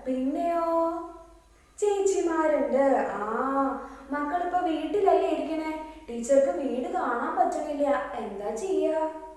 പിന്നെയോ ചേച്ചിമാരുണ്ട് ആ മക്കളിപ്പോ വീട്ടിലല്ലേ ഇരിക്കണേ ടീച്ചർക്ക് വീട് കാണാൻ പറ്റണില്ല എന്താ ചെയ്യാ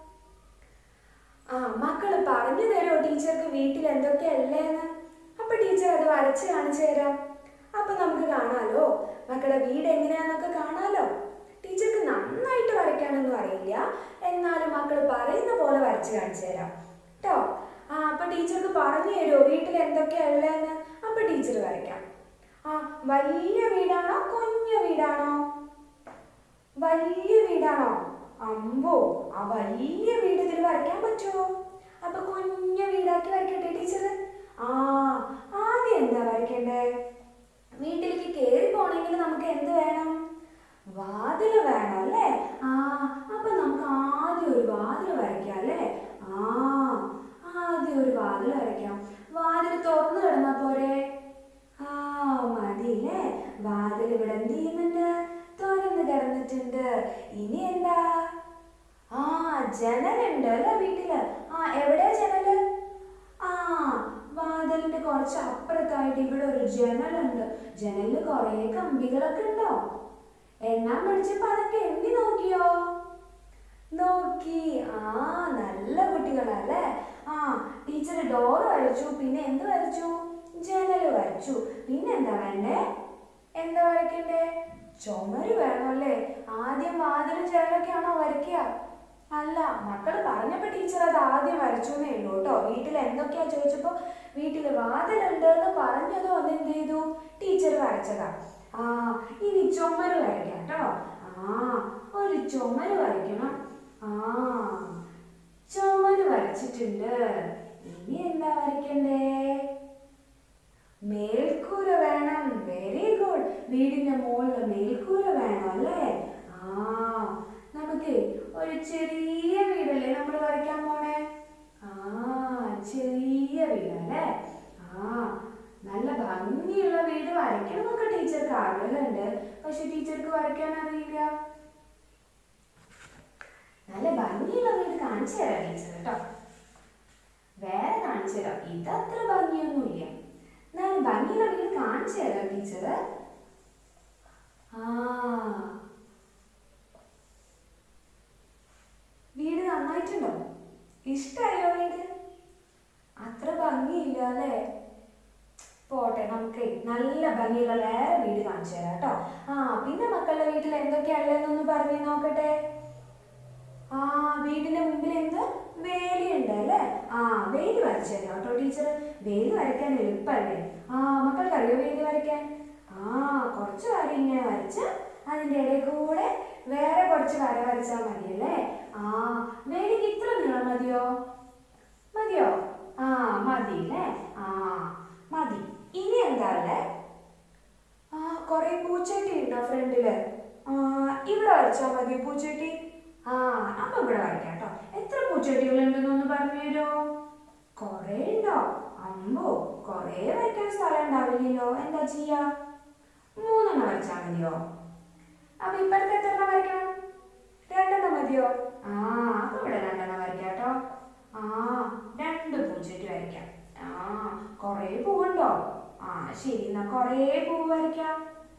ആ മക്കള് പറഞ്ഞു തരുമോ ടീച്ചർക്ക് വീട്ടിൽ എന്തൊക്കെയല്ലേന്ന് അപ്പൊ ടീച്ചർ അത് വരച്ച് കാണിച്ചു തരാം അപ്പൊ നമുക്ക് കാണാലോ മക്കളുടെ വീട് എങ്ങനെയാന്നൊക്കെ കാണാലോ ടീച്ചർക്ക് നന്നായിട്ട് വരയ്ക്കാനൊന്നും അറിയില്ല എന്നാലും മക്കൾ പറയുന്ന പോലെ വരച്ച് കാണിച്ചു തരാം കേട്ടോ ആ അപ്പൊ ടീച്ചർക്ക് പറഞ്ഞു തരുമോ വീട്ടിൽ എന്തൊക്കെയല്ലേന്ന് അപ്പൊ ടീച്ചർ വരയ്ക്കാം ആ വലിയ വീടാണോ കുഞ്ഞു വീടാണോ വലിയ വീടാണോ അമ്പോ ആ വലിയ വീട് ഇതിൽ വരയ്ക്കാൻ പറ്റുമോ അപ്പൊ കുഞ്ഞു വീടാക്കി വരയ്ക്കട്ടെ ടീച്ചർ ആ ആദ്യം എന്താ വരയ്ക്കണ്ടേ വീട്ടിലേക്ക് കയറി പോണെങ്കിൽ നമുക്ക് എന്ത് വേണം വാതില് വേണം അല്ലേ ആ അപ്പൊ നമുക്ക് ആദ്യം ഒരു വാതിൽ വരയ്ക്കാം അല്ലേ ആ ആദ്യം ഒരു വാതിൽ വരയ്ക്കാം വാതിൽ തുറന്നു കിടന്നാ പോരെ ആ മതിയില്ലേ വാതിൽ ഇവിടെ എന്ത് ചെയ്യുന്നുണ്ട് തുറന്ന് കിടന്നിട്ടുണ്ട് ഇനി എന്താ ആ ജനലുണ്ട് അല്ലേ വീട്ടില് ആ എവിടെയാ ജനല് ആ വാതിലിന്റെ കുറച്ച് അപ്പുറത്തായിട്ട് ഇവിടെ ഒരു ജനലുണ്ട് ജനലില് കുറെ കമ്പികളൊക്കെ ഉണ്ടോ എണ്ണാൻ പഠിച്ചപ്പോ അതൊക്കെ എണ്ണി നോക്കിയോ നോക്കി ആ നല്ല കുട്ടികളല്ലേ ആ ടീച്ചർ ഡോർ വരച്ചു പിന്നെ എന്ത് വരച്ചു ജനല് വരച്ചു പിന്നെ എന്താ വേണ്ടേ എന്താ വരയ്ക്കണ്ടേ ചുമര് വേണം അല്ലേ ആദ്യം വാതിലും ജനലൊക്കെയാണോ വരയ്ക്കുക അല്ല മക്കൾ പറഞ്ഞപ്പോ ടീച്ചർ അത് ആദ്യം വരച്ചു എന്നേ ഉള്ളൂ കേട്ടോ വീട്ടിൽ എന്തൊക്കെയാ ചോദിച്ചപ്പോ വീട്ടിൽ വാതിലുണ്ട് എന്ന് പറഞ്ഞതോ അതെന്ത് ചെയ്തു ടീച്ചർ വരച്ചതാ ആ ഇനി ചുമര് വരയ്ക്കാം കേട്ടോ ആ ഒരു ചുമര് വരയ്ക്കണം ആ ചുമര് വരച്ചിട്ടുണ്ട് ഇനി എന്താ വരയ്ക്കണ്ടേ മേൽക്കൂര വേണം വെരി ഗുഡ് വീടിന്റെ മുകളിൽ മേൽക്കൂര വേണം അല്ലേ ആ നമുക്ക് ഒരു ചെറിയ വീടല്ലേ നമ്മൾ വരയ്ക്കാൻ പോണേ ആ ചെറിയ വീടല്ലേ ആ നല്ല ഭംഗിയുള്ള വീട് വരയ്ക്കണം എന്നൊക്കെ ടീച്ചർക്ക് ആഗ്രഹമുണ്ട് പക്ഷെ ടീച്ചർക്ക് വരയ്ക്കാൻ അറിയില്ല നല്ല ഭംഗിയുള്ള വീട് കാണിച്ചു തരാം ടീച്ചർ കേട്ടോ വേറെ കാണിച്ചു തരാം ഇതത്ര ഭംഗിയൊന്നുമില്ല എന്നാലും ഭംഗിയുള്ള വീട് കാണിച്ചു തരാം ടീച്ചർ ആ വീട് നന്നായിട്ടുണ്ടോ ഇഷ്ടായോ വീട് അത്ര ഭംഗിയില്ല അല്ലേ പോട്ടെ നമുക്ക് നല്ല ഭംഗിയുള്ള വേറെ വീട് കാണിച്ചു തരാം കേട്ടോ ആ പിന്നെ മക്കളുടെ വീട്ടിൽ എന്തൊക്കെയാണുള്ളതെന്നൊന്ന് പറഞ്ഞു നോക്കട്ടെ ആ വീടിന്റെ മുമ്പിൽ എന്ത് വേലിയുണ്ട് അല്ലേ ആ വേലി വരച്ചു തരാം കേട്ടോ ടീച്ചർ വേലി വരയ്ക്കാൻ എളുപ്പമല്ലേ ആ മക്കൾക്കറിയോ വേലി വരയ്ക്കാൻ ആ കുറച്ച് വര ഇങ്ങനെ വരച്ച് അതിൻ്റെ ഇടയിൽ കൂടെ വേറെ കുറച്ച് വര വരച്ചാൽ മതിയല്ലേ ആ വേലിക്ക് ഇത്ര നീളം മതിയോ മതിയോ ആ മതി അല്ലേ ആ മതി ഇനി എന്താ ഉള്ളേ ആ കൊറേ പൂച്ചട്ടി ഉണ്ടോ ഫ്രണ്ടില് ആ ഇവിടെ വരച്ചാ മതി പൂച്ചട്ടി ആ അപ്പൊ ഇവിടെ വരയ്ക്കാം കേട്ടോ എത്ര പൂച്ചട്ടികൾ ഉണ്ടെന്നൊന്ന് പറഞ്ഞു തരോ കൊറേ ഉണ്ടോ അമ്പോ കൊറേ വരയ്ക്കാൻ സ്ഥലം ഉണ്ടാവില്ലല്ലോ എന്താ ചെയ്യാ മൂന്നെണ്ണം വരച്ചാ മതിയോ അപ്പൊ ഇപ്പോഴത്തെ എത്ര എണ്ണം വരയ്ക്കണം രണ്ടെണ്ണം മതിയോ ആ അപ്പൊ ഇവിടെ രണ്ടെണ്ണം വരയ്ക്കാം കേട്ടോ ആ രണ്ട് പൂച്ചട്ടി വരയ്ക്കാം ആ കൊറേ പൂവുണ്ടോ ആ ശരി എന്നാ കൊറേ പൂവ് വരയ്ക്കാം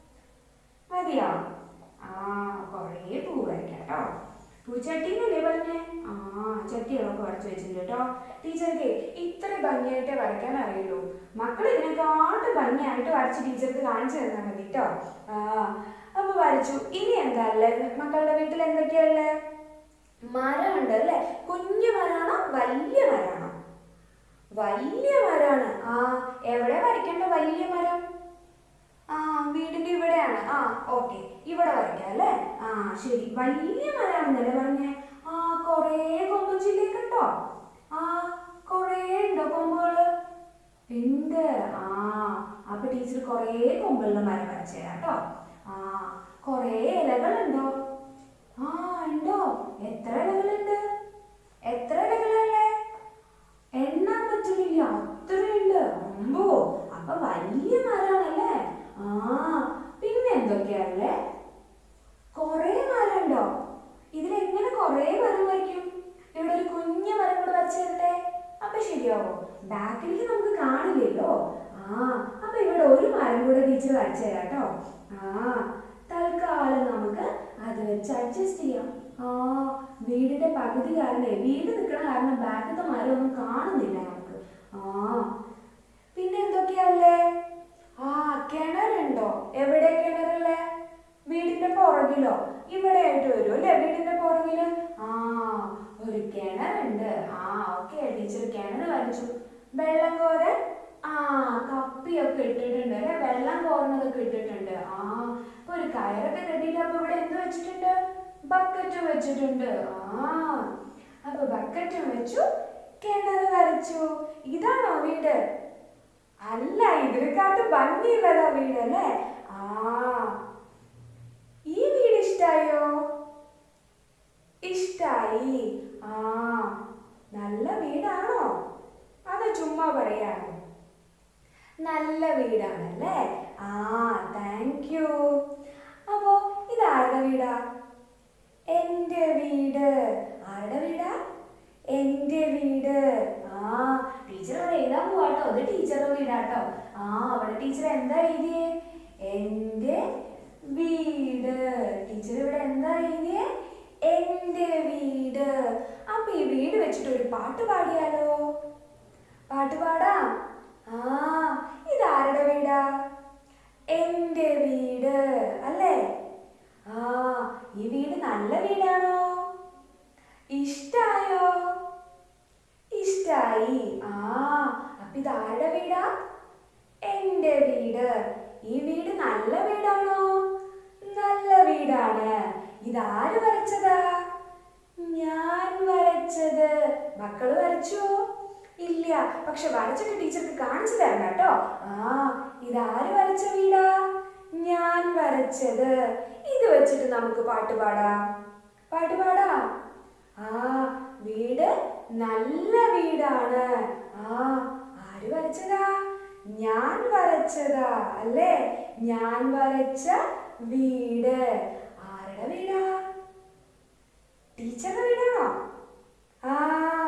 മതിയോ ആ കൊറേ പൂവ് വരയ്ക്കാം കേട്ടോ പൂച്ചട്ടിന്നല്ലേ പറഞ്ഞേ ആ ചട്ടികളൊക്കെ വരച്ച് വെച്ചിട്ടുണ്ട് കേട്ടോ ടീച്ചർക്ക് ഇത്ര ഭംഗിയായിട്ടേ വരയ്ക്കാൻ അറിയുള്ളൂ മക്കൾ ഇതിനെക്കാട്ടും ഭംഗിയായിട്ട് വരച്ച് ടീച്ചർക്ക് കാണിച്ചു തന്നാൽ മതി കേട്ടോ ആ അപ്പൊ വരച്ചു ഇനി എന്താ അല്ലേ മക്കളുടെ വീട്ടിൽ എന്തൊക്കെയല്ലേ മരമുണ്ട് അല്ലേ കുഞ്ഞു മരാണോ വലിയ മരാണോ വലിയ മരമാണ് ആ എവിടെ വരയ്ക്കേണ്ട വലിയ മരം ആ വീടിന്റെ ഇവിടെയാണ് ആ ഓക്കെ ഇവിടെ വരയ്ക്കാം അല്ലേ ആ ശരി വലിയ മരമാണെന്നല്ലേ പറഞ്ഞേ ആ കൊറേ കൊമ്പൻ ചില്ലേക്ക് ഉണ്ടോ ആ കൊറേ ഉണ്ടോ കൊമ്പുകള് ഉണ്ട് ആ അപ്പൊ ടീച്ചർ കൊറേ കൊമ്പുള്ള മരം വരച്ചു തരാം കേട്ടോ ആ കൊറേ ഇലകളുണ്ടോ ആ ഉണ്ടോ എത്ര ഇലകളുണ്ട് എത്ര ഇലകളല്ലേ എണ്ണാൻ പറ്റുന്നില്ല അത്രയുണ്ട് അമ്പോ അപ്പൊ വലിയ മരാണല്ലേ ആ പിന്നെ എന്തൊക്കെയല്ലേ കൊറേ മരമുണ്ടോ ഇതിലെങ്ങനെ കൊറേ മരം വരയ്ക്കും ഇവിടെ ഒരു കുഞ്ഞു മരം കൂടെ വരച്ചു തരട്ടെ അപ്പൊ ശരിയാവോ ബാക്കിലേക്ക് നമുക്ക് കാണില്ലല്ലോ ആ ആ അപ്പൊ ഇവിടെ ഒരു മരം കൂടെ ടീച്ചർ വരച്ചു തരാം കേട്ടോ ആ തൽക്കാലം നമുക്ക് അത് വെച്ച് അഡ്ജസ്റ്റ് ചെയ്യാം ആ വീടിന്റെ പകുതി കാരണേ വീട് നിൽക്കണ കാരണം ബാക്കിലത്തെ മരം ഒന്നും കാണുന്നില്ല നമുക്ക് ആ പിന്നെ എന്തൊക്കെയല്ലേ ആ കിണറുണ്ടോ എവിടെ കിണറല്ലേ വീടിന്റെ പുറകിലോ ഇവിടെ ആയിട്ട് വരും അല്ലേ വീടിന്റെ പുറകില് ആ ഒരു കിണറുണ്ട് ആ ഓക്കെ ടീച്ചർ കിണർ വരച്ചു വെള്ളം കോരൻ ആ കപ്പിയൊക്കെ ഇട്ടിട്ടുണ്ട് അല്ലെ വെള്ളം കോരണതൊക്കെ ഇട്ടിട്ടുണ്ട് ആ അപ്പൊ ഒരു കയറൊക്കെ കെട്ടിയിട്ട് അപ്പൊ ഇവിടെ എന്ത് വെച്ചിട്ടുണ്ട് ബക്കറ്റ് വെച്ചിട്ടുണ്ട് ആ അപ്പൊ ബക്കറ്റും വെച്ചു കിണർ വരച്ചു ഇതാണോ വീട് അല്ല ഇതിനെക്കാട്ടും ഭംഗിയുള്ളതാ വീട് അല്ലേ ആ ഈ വീട് ഇഷ്ടായോ ഇഷ്ടായി ആ നല്ല വീടാണോ അത് ചുമ്മാ പറയാണോ നല്ല വീടാണല്ലേ ആ താങ്ക് യു അപ്പോ ഇത് ആരുടെ വീടാ എന്റെ വീട് ആരുടെ വീടാ എന്റെ വീട് ആ ടീച്ചർ ഇവിടെ എഴുതാൻ പോവാട്ടോ ഇത് ടീച്ചറുടെ വീടാട്ടോ ആ അവിടെ ടീച്ചർ എന്താ എഴുതിയേ എന്റെ വീട് ടീച്ചർ ഇവിടെ എന്താ എഴുതിയേ എന്റെ വീട് അപ്പൊ ഈ വീട് വെച്ചിട്ട് ഒരു പാട്ട് പാടിയാലോ പാട്ട് പാടാം ആ ഇതാരുടെ വീടാ എന്റെ വീട് അല്ലേ ആ ഈ വീട് നല്ല വീടാണോ ഇഷ്ടായോ ഇഷ്ടായി ആ അപ്പൊ ഇത് ആരുടെ വീടാ എന്റെ വീട് ഈ വീട് നല്ല വീടാണോ നല്ല വീടാണ് ഇതാര് വരച്ചതാ ഞാൻ വരച്ചത് മക്കള് വരച്ചോ ഇല്ല പക്ഷെ വരച്ചിട്ട് ടീച്ചർക്ക് കാണിച്ചു തരണം കേട്ടോ ആ ഇതാര് വരച്ച വീടാ ഞാൻ വരച്ചത് ഇത് വെച്ചിട്ട് നമുക്ക് പാട്ട് പാടാം പാട്ട് പാടാം ആ വീട് നല്ല വീടാണ് ആ ആര് വരച്ചതാ ഞാൻ വരച്ചതാ അല്ലേ ഞാൻ വരച്ച വീട് ആരുടെ വീടാ ടീച്ചറുടെ വീടാണോ ആ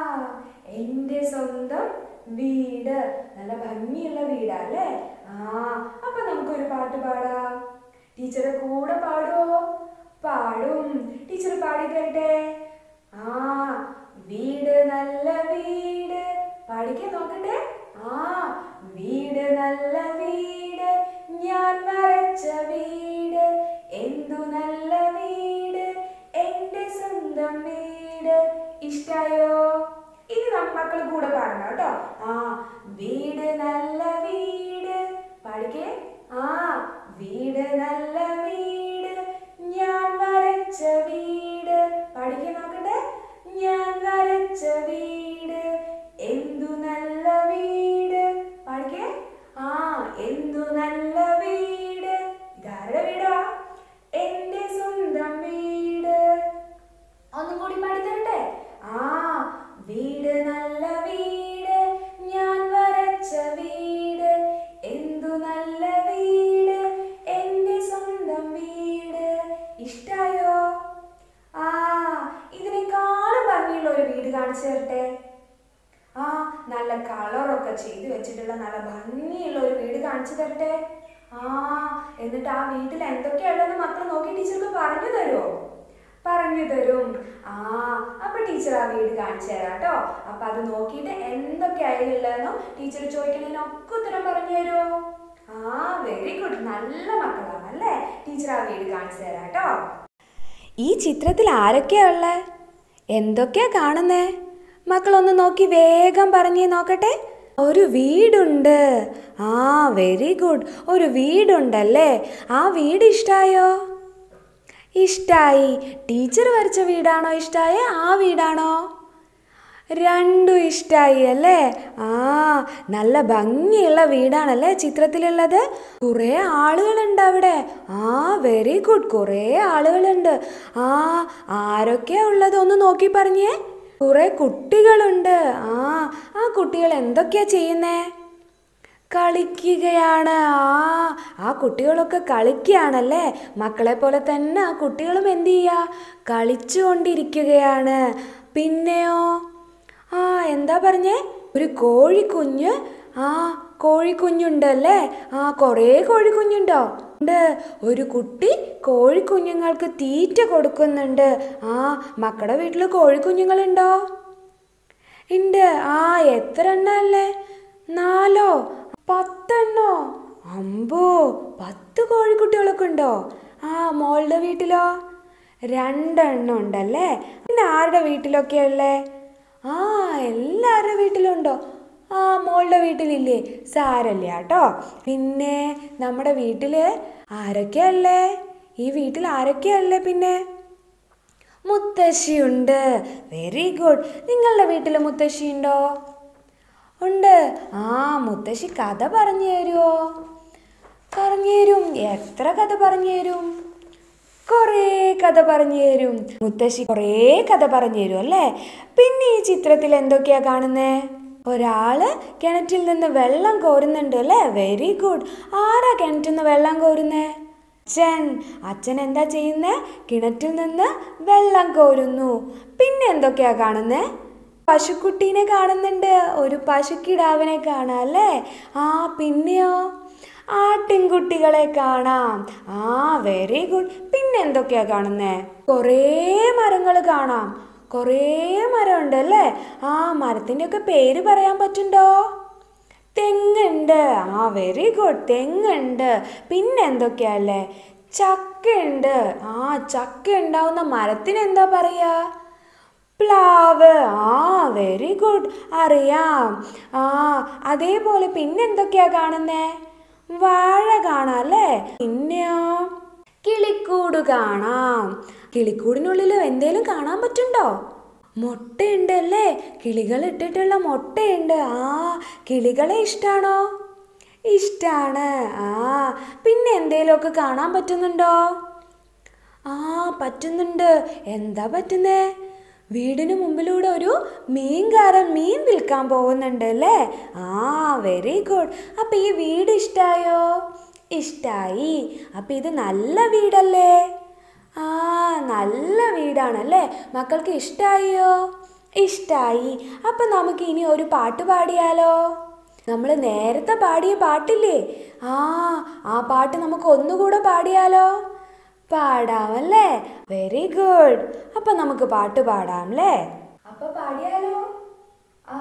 എന്റെ സ്വന്തം വീട് നല്ല ഭംഗിയുള്ള വീടാ അല്ലേ ആ അപ്പൊ നമുക്കൊരു പാട്ട് പാടാം ടീച്ചറെ കൂടെ പാടുവോ പാടും ടീച്ചർ പാടി തരട്ടെ ആ വീട് നല്ല വീട് പാടിക്കാൻ നോക്കട്ടെ ആ വീട് നല്ല വീട് ഞാൻ വരച്ച വീട് എന്തു നല്ല വീട് എന്റെ സ്വന്തം വീട് ഇഷ്ടായോ ഇത് നമ്മ മക്കൾ കൂടെ പാടണം കേട്ടോ ആ വീട് നല്ല വീട് പാടിക്കേ ആ വീട് നല്ല വീട് ഞാൻ വരച്ച വീട് പാടിക്കേ നോക്കട്ടെ ഞാൻ വരച്ച വീട് എന്തു നല്ല വീട് പാടിക്കേ ആ എന്തു നല്ല വീട് ഇതാരുടെ വീടാ എന്റെ സ്വന്തം വീട് ഒന്നും കൂടി പാടി തരട്ടെ ആ വീട് നല്ല വീട് ഞാൻ വരച്ച വീട് എന്തു നല്ല വീട് എന്റെ സ്വന്തം വീട് ഇഷ്ടായോ ആ ഇതിനേക്കാളും ഭംഗിയുള്ള ഒരു വീട് കാണിച്ചു തരട്ടെ ആ നല്ല കളറൊക്കെ ചെയ്ത് വെച്ചിട്ടുള്ള നല്ല ഭംഗിയുള്ള ഒരു വീട് കാണിച്ചു തരട്ടെ ആ എന്നിട്ട് ആ വീട്ടിൽ എന്തൊക്കെയുള്ളതെന്ന് മക്കൾ നോക്കി ടീച്ചർക്ക് പറഞ്ഞു തരുമോ പറഞ്ഞു തരും ആ അപ്പൊ ടീച്ചർ ആ വീട് കാണിച്ചു തരാം കേട്ടോ അപ്പൊ അത് നോക്കിയിട്ട് എന്തൊക്കെ അതിലുള്ളതെന്നോ ടീച്ചർ ചോദിക്കണതിനൊക്കെ ഉത്തരം പറഞ്ഞു തരുമോ ആ വെരി ഗുഡ് നല്ല മക്കളാണ് അല്ലേ ടീച്ചർ ആ വീട് കാണിച്ചു തരാം കേട്ടോ ഈ ചിത്രത്തിൽ ആരൊക്കെയാ ഉള്ളത് എന്തൊക്കെയാ കാണുന്നേ മക്കളൊന്ന് നോക്കി വേഗം പറഞ്ഞേ നോക്കട്ടെ ഒരു വീടുണ്ട് ആ വെരി ഗുഡ് ഒരു വീടുണ്ടല്ലേ ആ വീട് ഇഷ്ടായോ ഇഷ്ടായി ടീച്ചർ വരച്ച വീടാണോ ഇഷ്ടായ ആ വീടാണോ രണ്ടും ഇഷ്ടായി അല്ലേ ആ നല്ല ഭംഗിയുള്ള വീടാണല്ലേ ചിത്രത്തിലുള്ളത് കുറേ ആളുകളുണ്ട് അവിടെ ആ വെരി ഗുഡ് കുറേ ആളുകളുണ്ട് ആ ആരൊക്കെയാ ഉള്ളത് ഒന്ന് നോക്കി പറഞ്ഞേ കുറേ കുട്ടികളുണ്ട് ആ ആ കുട്ടികൾ എന്തൊക്കെയാ ചെയ്യുന്നേ കളിക്കുകയാണ് ആ ആ കുട്ടികളൊക്കെ കളിക്കുകയാണല്ലേ മക്കളെ പോലെ തന്നെ ആ കുട്ടികളും എന്ത് ചെയ്യുക കളിച്ചുകൊണ്ടിരിക്കുകയാണ് പിന്നെയോ ആ എന്താ പറഞ്ഞേ ഒരു കോഴിക്കുഞ്ഞ് ആ കോഴിക്കുഞ്ഞുണ്ടല്ലേ ആ കുറേ കോഴിക്കുഞ്ഞുണ്ടോ ഉണ്ട് ഒരു കുട്ടി കോഴിക്കുഞ്ഞുങ്ങൾക്ക് തീറ്റ കൊടുക്കുന്നുണ്ട് ആ മക്കളുടെ വീട്ടിൽ കോഴിക്കുഞ്ഞുങ്ങളുണ്ടോ ഉണ്ട് ആ എത്ര എണ്ണല്ലേ നാലോ പത്തെണ്ണോ അമ്പോ പത്ത് കോഴിക്കുട്ടികളൊക്കെ ഉണ്ടോ ആ മോളുടെ വീട്ടിലോ രണ്ടെണ്ണം ഉണ്ടല്ലേ പിന്നെ ആരുടെ വീട്ടിലൊക്കെ ഉള്ളേ ആ എല്ലാവരുടെ വീട്ടിലുണ്ടോ ആ മോളുടെ വീട്ടിലില്ലേ സാരല്ല കേട്ടോ പിന്നെ നമ്മുടെ വീട്ടില് ആരൊക്കെയല്ലേ ഈ വീട്ടിൽ ആരൊക്കെയല്ലേ പിന്നെ മുത്തശ്ശിയുണ്ട് വെരി ഗുഡ് നിങ്ങളുടെ വീട്ടിൽ മുത്തശ്ശി ഉണ്ടോ ഉണ്ട് ആ മുത്തശ്ശി കഥ പറഞ്ഞു തരുമോ പറഞ്ഞു തരും എത്ര കഥ പറഞ്ഞു തരും കുറേ കഥ പറഞ്ഞു തരും മുത്തശ്ശി കുറേ കഥ പറഞ്ഞു തരും അല്ലേ പിന്നെ ഈ ചിത്രത്തിൽ എന്തൊക്കെയാ കാണുന്നേ ഒരാള് കിണറ്റിൽ നിന്ന് വെള്ളം കോരുന്നുണ്ട് അല്ലേ വെരി ഗുഡ് ആരാ കിണറ്റിൽ നിന്ന് വെള്ളം കോരുന്നേ അച്ഛൻ അച്ഛൻ എന്താ ചെയ്യുന്നേ കിണറ്റിൽ നിന്ന് വെള്ളം കോരുന്നു പിന്നെ എന്തൊക്കെയാ കാണുന്നേ പശുക്കുട്ടീനെ കാണുന്നുണ്ട് ഒരു പശുക്കിടാവിനെ കാണാം അല്ലേ ആ പിന്നെയോ ആട്ടിൻകുട്ടികളെ കാണാം ആ വെരി ഗുഡ് പിന്നെ എന്തൊക്കെയാ കാണുന്നേ കുറേ മരങ്ങൾ കാണാം കുറേ മരം ഉണ്ടല്ലേ ആ മരത്തിൻ്റെ ഒക്കെ പേര് പറയാൻ പറ്റുണ്ടോ തെങ്ങുണ്ട് ആ വെരി ഗുഡ് തെങ്ങുണ്ട് പിന്നെ എന്തൊക്കെയല്ലേ ചക്കയുണ്ട് ആ ചക്ക ഉണ്ടാവുന്ന മരത്തിന് എന്താ പറയാ പ്ലാവ് ആ വെരി ഗുഡ് അറിയാം ആ അതേപോലെ പിന്നെ എന്തൊക്കെയാ കാണുന്നേ വാഴ കാണാം അല്ലേ പിന്നെയോ കിളിക്കൂട് കാണാം കിളിക്കൂടിനുള്ളിൽ എന്തേലും കാണാൻ പറ്റുണ്ടോ മുട്ടയുണ്ട് അല്ലേ കിളികൾ ഇട്ടിട്ടുള്ള മുട്ടയുണ്ട് ആ കിളികളെ ഇഷ്ടാണോ ഇഷ്ടാണ് ആ പിന്നെ എന്തേലുമൊക്കെ കാണാൻ പറ്റുന്നുണ്ടോ ആ പറ്റുന്നുണ്ട് എന്താ പറ്റുന്നേ വീടിന് മുമ്പിലൂടെ ഒരു മീൻകാരൻ മീൻ വിൽക്കാൻ പോകുന്നുണ്ട് അല്ലേ ആ വെരി ഗുഡ് അപ്പം ഈ വീട് ഇഷ്ടായോ ഇഷ്ടായി അപ്പം ഇത് നല്ല വീടല്ലേ ആ നല്ല വീടാണല്ലേ മക്കൾക്ക് ഇഷ്ടായോ ഇഷ്ടായി അപ്പം നമുക്ക് ഇനി ഒരു പാട്ട് പാടിയാലോ നമ്മൾ നേരത്തെ പാടിയ പാട്ടില്ലേ ആ ആ പാട്ട് നമുക്ക് ഒന്നുകൂടെ പാടിയാലോ പാടാം അല്ലേ വെരി ഗുഡ് അപ്പൊ നമുക്ക് പാട്ട് പാടാം അല്ലേ അപ്പൊ പാടിയാലോ ആ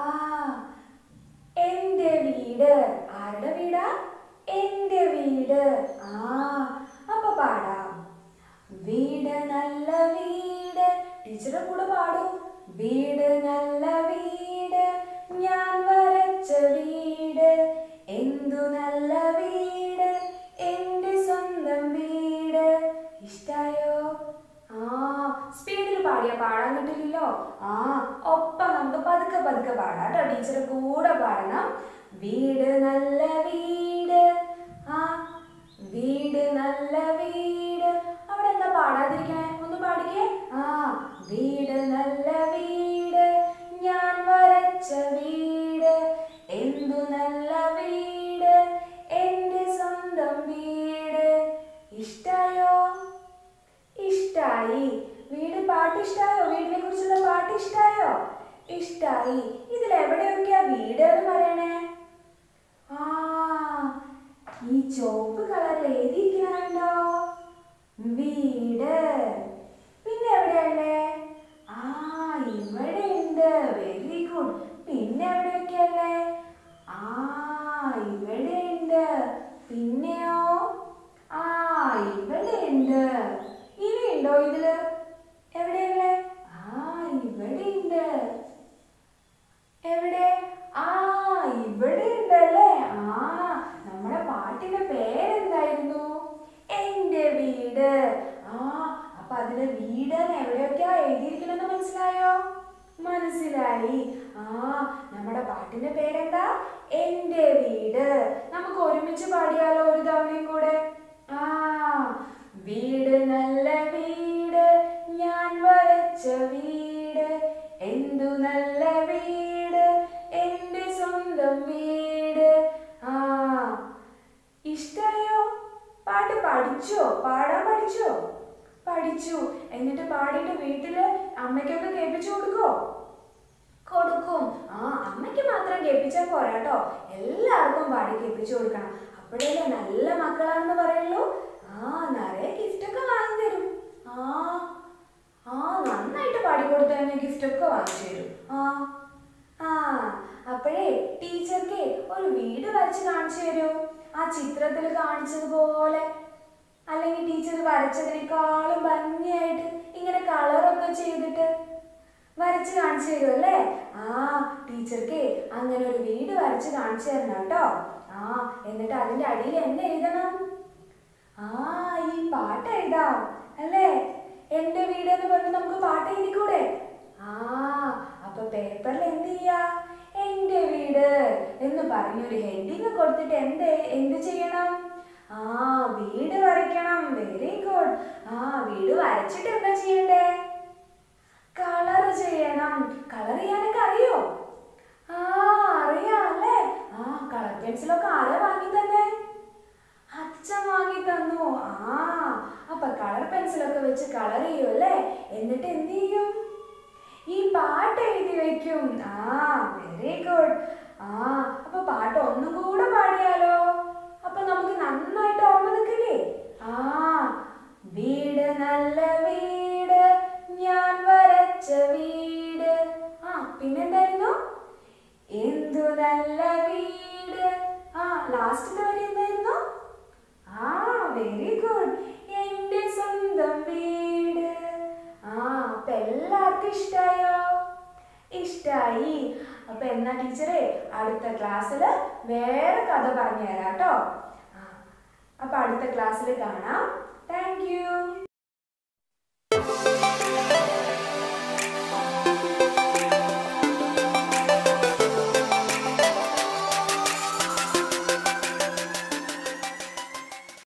എന്റെ വീട് ആരുടെ വീടാ എന്റെ വീട് ആ അപ്പൊ പാടാം വീട് നല്ല വീട് ടീച്ചറെ കൂടെ പാടും വീട് നല്ല വീട് ഞാൻ വരച്ച വീട് എന്തു നല്ല വീട് എന്റെ സ്വന്തം വീട് ഇഷ്ടായോ ആ സ്പീഡിൽ പാടിയാ പാടാൻ കിട്ടില്ലല്ലോ ആ ഒപ്പം നമുക്ക് പതുക്കെ പതുക്കെ പാടാം കേട്ടോ ടീച്ചറെ കൂടെ പാടണം വീട് നല്ല വീട് ആ വീട് നല്ല വീട് അവിടെ എന്താ പാടാതിരിക്കണേ ഒന്ന് പാടിക്കേ ആ വീട് നല്ല വീട് ഞാൻ വരച്ച വീട് എന്തു നല്ല വീട് എന്റെ സ്വന്തം വീട് ഇഷ്ടായോ ഇഷ്ടായി വീട് പാട്ട് ഇഷ്ടായോ വീടിനെ കുറിച്ചുള്ള പാട്ട് ഇഷ്ടായോ ഇഷ്ടായി ഇതിൽ എവിടെയൊക്കെയാ വീട് എന്ന് പറയണേ ആ ഈ ചുവപ്പ് കളറിൽ എഴുതിയിരിക്കണുണ്ടോ വീട് പിന്നെ എവിടെയല്ലേ ആ ഇവിടെ ഉണ്ട് വെരി ഗുഡ് പിന്നെ എവിടെയൊക്കെയല്ലേ ആ ഇവിടെ ഉണ്ട് പിന്നെയോ ആ ഇവിടെ ഉണ്ട് ഇനി ഉണ്ടോ ഇതില് എവിടെയല്ലേ ആ ഇവിടെ ഉണ്ട് എവിടെ ആ ഇവിടെ ഉണ്ടല്ലേ ആ നമ്മുടെ പാട്ടിന്റെ പേരെന്തായിരുന്നു എന്റെ വീട് ആ അപ്പൊ അതിലെ വീട് എന്ന് എവിടെയൊക്കെയാ എഴുതിയിരിക്കണെന്ന് മനസ്സിലായോ മനസ്സിലായി ആ നമ്മുടെ പാട്ടിന്റെ പേരെന്താ എന്റെ വീട് നമുക്ക് ഒരുമിച്ച് പാടിയാലോ ഒരു തവണയും കൂടെ ആ വീട് നല്ല വീട് ഞാൻ വരച്ച വീട് എന്തു നല്ല വീട് എന്റെ സ്വന്തം വീട് ആ ഇഷ്ടായോ പാട്ട് പഠിച്ചോ പാടാൻ പഠിച്ചോ പഠിച്ചു എന്നിട്ട് പാടിയിട്ട് വീട്ടില് അമ്മയ്ക്കൊക്കെ കേൾപ്പിച്ചു കൊടുക്കോ കൊടുക്കും ആ അമ്മയ്ക്ക് മാത്രം കേൾപ്പിച്ചാൽ പോരാ കേട്ടോ എല്ലാവർക്കും പാടി കേൾപ്പിച്ചു കൊടുക്കണം അപ്പോഴല്ലേ നല്ല മക്കളാണെന്ന് പറയുള്ളൂ ആ നിറയെ ഗിഫ്റ്റൊക്കെ വാങ്ങി തരും ആ ആ നന്നായിട്ട് പാടി കൊടുത്തു കഴിഞ്ഞാൽ ഗിഫ്റ്റൊക്കെ വാങ്ങിച്ചു തരും ആ ആ അപ്പോഴേ ടീച്ചർക്ക് ഒരു വീട് വരച്ച് കാണിച്ചു തരുമോ ആ ചിത്രത്തിൽ കാണിച്ചതുപോലെ അല്ലെങ്കിൽ ടീച്ചർ വരച്ചതിനേക്കാളും ഭംഗിയായിട്ട് ഇങ്ങനെ കളറൊക്കെ ചെയ്തിട്ട് വരച്ച് കാണിച്ചു തരും അല്ലേ ആ ടീച്ചർക്ക് അങ്ങനെ ഒരു വീട് വരച്ച് കാണിച്ചു തരണം കേട്ടോ ആ എന്നിട്ട് അതിന്റെ അടിയിൽ എന്ത് എഴുതണം ആ ഈ പാട്ട് എഴുതാം അല്ലേ എന്റെ വീട് എന്ന് പറഞ്ഞ് നമുക്ക് പാട്ട് എഴുതിക്കൂടെ ആ അപ്പൊ പേപ്പറിൽ എന്ത് ചെയ്യാ എന്റെ വീട് എന്ന് പറഞ്ഞൊരു ഹെഡിങ് കൊടുത്തിട്ട് എന്ത് എന്ത് ചെയ്യണം ആ വീട് വരയ്ക്കണം വെരി ഗുഡ് ആ വീട് വരച്ചിട്ട് എന്താ ചെയ്യണ്ടേ കളർ ചെയ്യണം കളർ ചെയ്യാനൊക്കെ അറിയോ ആ അറിയാം അല്ലേ ആ കളർ പെൻസിലൊക്കെ ആരാ വാങ്ങി തന്നെ അച്ഛൻ വാങ്ങി തന്നു ആ അപ്പൊ കളർ പെൻസിലൊക്കെ വെച്ച് കളർ ചെയ്യും അല്ലേ എന്നിട്ട് എന്ത് ചെയ്യും ഈ പാട്ട് എഴുതി വെക്കും ആ വെരി ഗുഡ് ആ അപ്പൊ പാട്ട് ഒന്നും കൂടെ പാടിയാലോ അപ്പൊ നമുക്ക് നന്നായിട്ട് ഓർമ്മ നിൽക്കില്ലേ ആ വീട് നല്ല വീട് ഞാൻ വരച്ച വീട് ആ പിന്നെന്തായിരുന്നു എന്തു നല്ല വീട് ആ ലാസ്റ്റത്തെ വരി എന്തായിരുന്നു ആ വെരി ഗുഡ് എന്റെ സ്വന്തം വീട് ആ അപ്പൊ എല്ലാവർക്കും ഇഷ്ടായോ ഇഷ്ടായി അപ്പൊ എന്നാ ടീച്ചറെ അടുത്ത ക്ലാസ്സിൽ വേറെ കഥ പറഞ്ഞു തരാം കേട്ടോ ആ, അപ്പൊ അടുത്ത ക്ലാസ്സിൽ കാണാം താങ്ക് യു